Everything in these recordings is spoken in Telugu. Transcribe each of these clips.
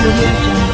audio jungle.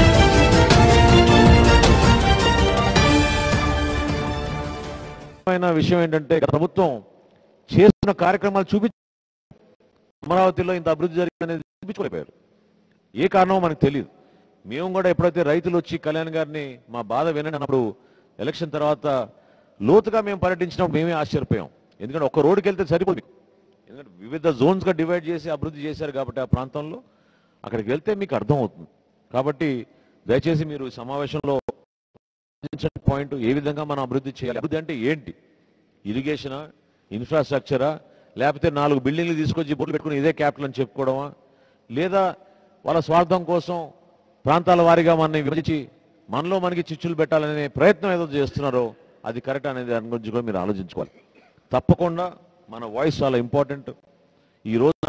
ముఖ్యమైన విషయం ఏంటంటే గత ప్రభుత్వం చేస్తున్న కార్యక్రమాలు చూపి అమరావతిలో ఇంత అభివృద్ధి జరిగిందనేది చూపించుకోలేకపోయారు ఏ కారణమో మనకు తెలియదు మేము కూడా ఎప్పుడైతే రైతులు వచ్చి కళ్యాణ్ గారిని మా బాధ వినండి అన్నప్పుడు ఎలక్షన్ తర్వాత లోతుగా మేము పర్యటించినప్పుడు మేమే ఆశ్చర్యపోయాం ఎందుకంటే ఒక్క రోడ్డుకి వెళ్తే సరిపోదు మీకు. ఎందుకంటే వివిధ జోన్స్గా డివైడ్ చేసి అభివృద్ధి చేశారు కాబట్టి ఆ ప్రాంతంలో అక్కడికి వెళ్తే మీకు అర్థం అవుతుంది కాబట్టి దయచేసి మీరు ఈ సమావేశంలో పాయింట్ ఏ విధంగా మనం అభివృద్ధి చేయాలి అభివృద్ధి అంటే ఏంటి ఇరిగేషనా ఇన్ఫ్రాస్ట్రక్చరా లేకపోతే నాలుగు బిల్డింగ్లు తీసుకొచ్చి బోర్డు పెట్టుకుని ఇదే క్యాపిటల్ అని చెప్పుకోవడమా లేదా వాళ్ళ స్వార్థం కోసం ప్రాంతాల వారీగా మనని విభజించి మనలో మనకి చిచ్చులు పెట్టాలనే ప్రయత్నం ఏదో చేస్తున్నారో అది కరెక్ట్ అనేది దాని గురించి కూడా మీరు ఆలోచించుకోవాలి తప్పకుండా మన వాయిస్ చాలా ఇంపార్టెంట్ ఈ రోజున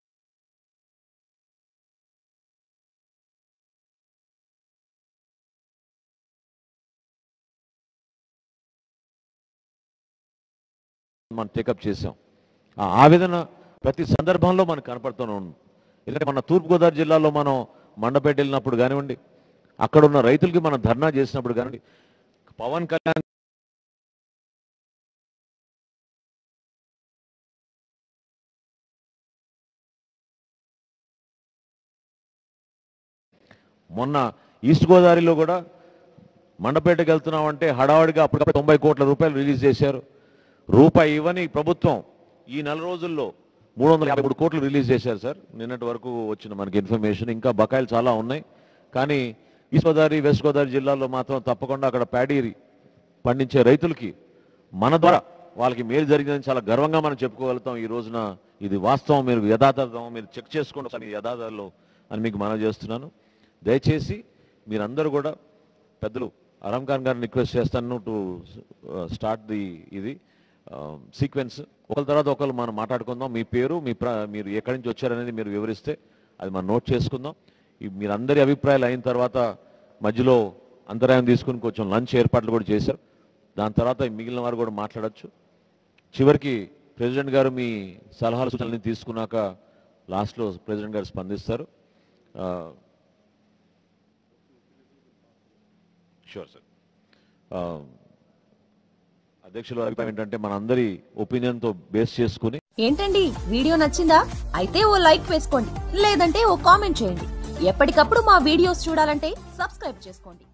మనం టేకప్ చేసాం ఆ ఆవేదన ప్రతి సందర్భంలో మనకు కనపడుతూనే ఉంది ఎందుకంటే మన తూర్పుగోదావరి జిల్లాలో మనం మండపేట వెళ్ళినప్పుడు కానివ్వండి అక్కడ ఉన్న రైతులకి మనం ధర్నా చేసినప్పుడు కానివ్వండి పవన్ కళ్యాణ్ మొన్న ఈస్ట్ గోదావరిలో కూడా మండపేటకి వెళ్తున్నామంటే హడావడిగా అప్పటికప్పుడు తొంభై కోట్ల రూపాయలు రిలీజ్ చేశారు రూపాయి ఇవ్వని ప్రభుత్వం ఈ నెల రోజుల్లో మూడు వందల యాభై మూడు కోట్లు రిలీజ్ చేశారు సార్ నిన్నటి వరకు వచ్చిన మనకి ఇన్ఫర్మేషన్ ఇంకా బకాయిలు చాలా ఉన్నాయి కానీ ఈస్ట్ గోదావరి వెస్ట్ గోదావరి జిల్లాలో మాత్రం తప్పకుండా అక్కడ ప్యాడీ పండించే రైతులకి మన ద్వారా వాళ్ళకి మేలు జరిగిందని చాలా గర్వంగా మనం చెప్పుకోగలుగుతాం ఈ రోజున ఇది వాస్తవం మీరు యథార్థం మీరు చెక్ చేసుకోండి ఒకసారి ఈ యథార్థాల్లో అని మీకు మనవి చేస్తున్నాను దయచేసి మీరందరూ కూడా పెద్దలు అరం ఖాన్ గారిని రిక్వెస్ట్ చేస్తాను టు స్టార్ట్ ది ఇది సీక్వెన్స్ ఒకరి తర్వాత ఒకరు మనం మాట్లాడుకుందాం మీ పేరు మీ ప్ర మీరు ఎక్కడి నుంచి వచ్చారనేది మీరు వివరిస్తే అది మనం నోట్ చేసుకుందాం ఈ మీరందరి అభిప్రాయాలు అయిన తర్వాత మధ్యలో అంతరాయం తీసుకుని కొంచెం లంచ్ ఏర్పాట్లు కూడా చేశారు దాని తర్వాత మిగిలిన వారు కూడా మాట్లాడొచ్చు చివరికి ప్రెసిడెంట్ గారు మీ సలహాలు సూచనలు తీసుకున్నాక లాస్ట్లో ప్రెసిడెంట్ గారు స్పందిస్తారు షూర్ సార్ అధ్యక్షుల అభిప్రాయం ఏంటంటే మనందరి ఒపీనియన్తో బేస్ చేసుకుని ఏంటండి వీడియో నచ్చిందా అయితే ఓ లైక్ వేసుకోండి లేదంటే ఓ కామెంట్ చేయండి ఎప్పటికప్పుడు మా వీడియోస్ చూడాలంటే సబ్స్క్రైబ్ చేసుకోండి